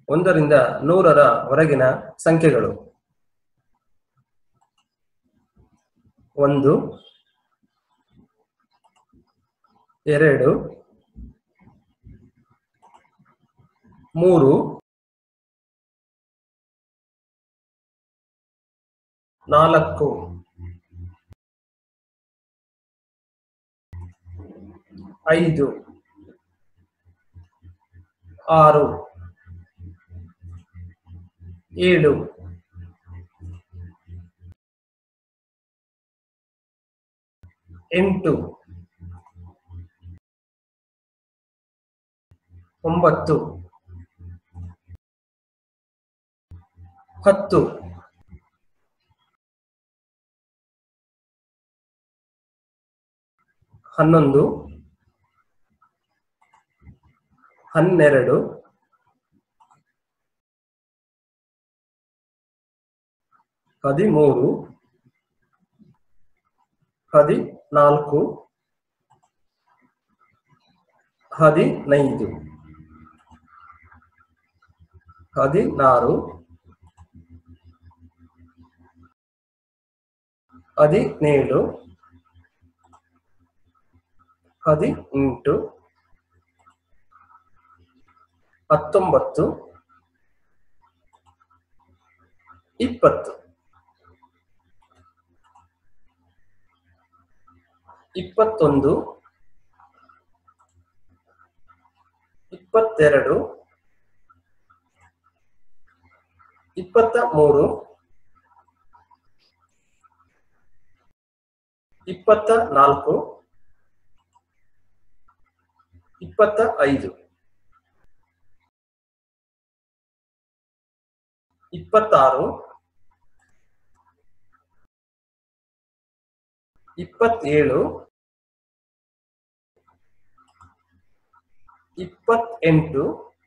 ಒಂದರಿಂದ ನೂರರ ಹೊರಗಿನ ಸಂಖ್ಯೆಗಳು ಒಂದು ಎರಡು ಮೂರು ನಾಲ್ಕು ಐದು ಆರು ಏಳು ಎಂಟು ಒಂಬತ್ತು ಹತ್ತು ಹನ್ನೊಂದು ಹನ್ನೆರಡು ಹದಿಮೂರು ಹದಿನಾಲ್ಕು ಹದಿನೈದು ಹದಿನಾರು ಹದಿನೇಳು ಹದಿನೆಂಟು ಹತ್ತೊಂಬತ್ತು ಇಪ್ಪತ್ತು ಇಪ್ಪತ್ತೊಂದು ಇಪ್ಪತ್ತೆರಡು ಇಪ್ಪತ್ತ ಮೂರು ಇಪ್ಪತ್ತ ನಾಲ್ಕು ಇಪ್ಪತ್ತ ಐದು ಇಪ್ಪತ್ತಾರು ಇಪ್ಪತ್ತೇಳು ಇಪ್ಪತ್ತೆಂಟು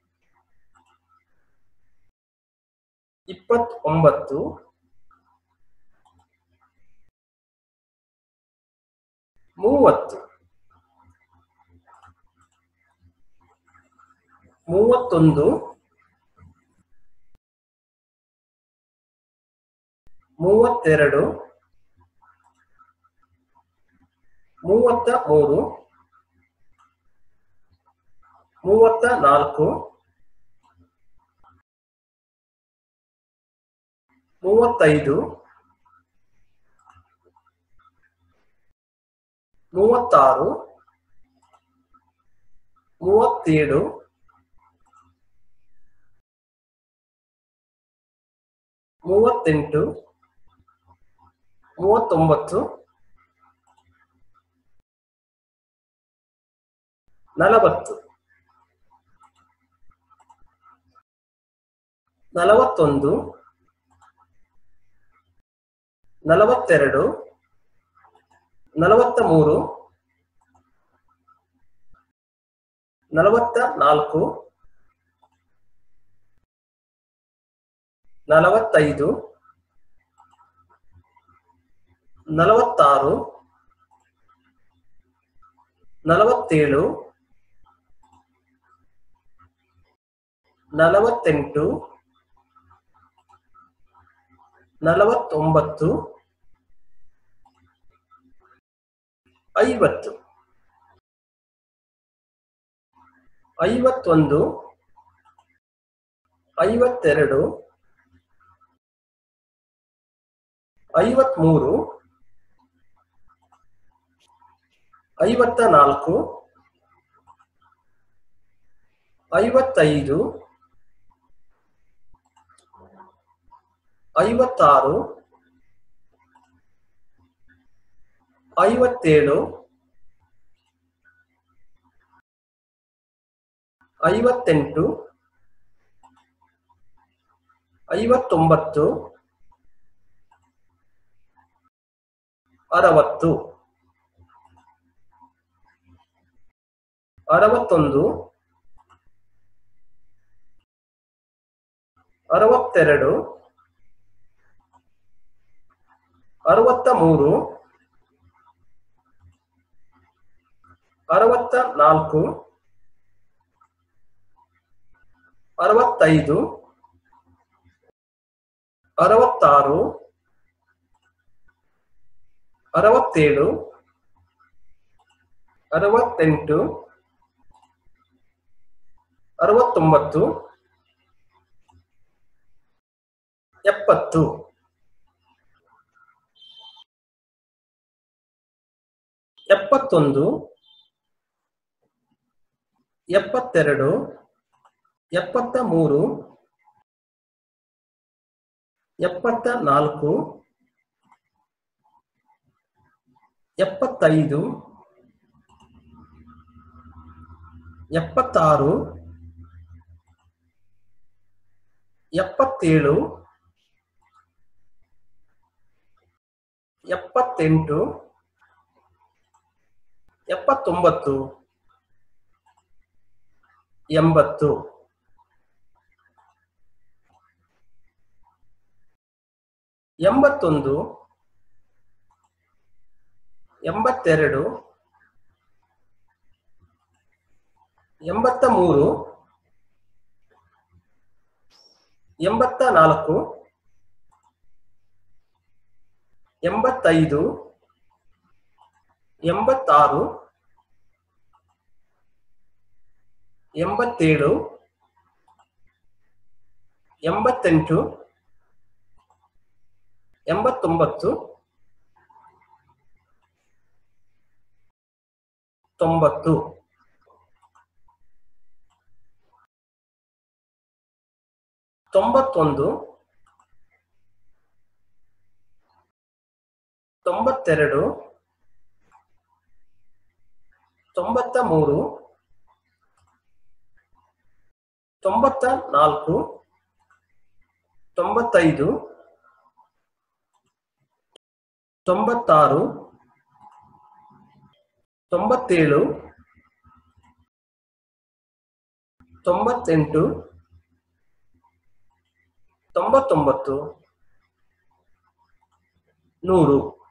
ಇಪ್ಪತ್ತೊಂಬತ್ತು ಮೂವತ್ತು ಮೂವತ್ತೊಂದು ಮೂವತ್ತೆರಡು ಮೂವತ್ತ ಮೂರು ಮೂವತ್ತ ನಾಲ್ಕು ಮೂವತ್ತೈದು ಮೂವತ್ತಾರು ಮೂವತ್ತೇಳು ಮೂವತ್ತೆಂಟು ಮೂವತ್ತೊಂಬತ್ತು ನಲವತ್ತು ನಲವತ್ತೊಂದು ನಲವತ್ತೆರಡು ನಲವತ್ತ ಮೂರು ನಲವತ್ತ ನಾಲ್ಕು ನಲವತ್ತೈದು ನಲವತ್ತಾರು ನಲವತ್ತೇಳು ನಲವತ್ತೆಂಟು ನಲವತ್ತೊಂಬತ್ತು ಐವತ್ತು ಐವತ್ತೊಂದು ಐವತ್ತೆರಡು ಐವತ್ಮೂರು ಐವತ್ತ ನಾಲ್ಕು ಐವತ್ತೈದು ಐವತ್ತಾರು ಐವತ್ತೇಳು ಐವತ್ತೆಂಟು ಐವತ್ತೊಂಬತ್ತು ಅರವತ್ತು ಅರವತ್ತೊಂದು ಅರವತ್ತೆರಡು ಅರವತ್ತ ಮೂರು ಅರವತ್ತ ನಾಲ್ಕು ಅರವತ್ತೈದು ಅರವತ್ತಾರು ಅರವತ್ತೇಳು ಅರವತ್ತೆಂಟು ಅರವತ್ತೊಂಬತ್ತು ಎಪ್ಪತ್ತು ಎಪ್ಪತ್ತೊಂದು ಎಪ್ಪತ್ತೆರಡು ಎಪ್ಪತ್ತ ಮೂರು ಎಪ್ಪತ್ತ ನಾಲ್ಕು ಎಪ್ಪತ್ತೈದು ಎಪ್ಪತ್ತಾರು ಎಪ್ಪತ್ತೇಳು ಎಪ್ಪತ್ತೆಂಟು ಎಪ್ಪತ್ತೊಂಬತ್ತು ಎಂಬತ್ತು ಎಂಬತ್ತೊಂದು ಎಂಬತ್ತೆರಡು ಎಂಬತ್ತ ಮೂರು ಎಂಬತ್ತ ನಾಲ್ಕು ಎಂಬತ್ತೈದು ಎಂಬತ್ತಾರು ಎಂಬತ್ತೇಳು ಎಂಬತ್ತೆಂಟು ಎಂಬತ್ತೊಂಬತ್ತು ತೊಂಬತ್ತು ತೊಂಬತ್ತೊಂದು ತೊಂಬತ್ತೆರಡು ತೊಂಬತ್ತ ಮೂರು ತೊಂಬತ್ತ ನಾಲ್ಕು ತೊಂಬತ್ತೈದು ತೊಂಬತ್ತಾರು ತೊಂಬತ್ತೇಳು ತೊಂಬತ್ತೆಂಟು ತೊಂಬತ್ತೊಂಬತ್ತು ನೂರು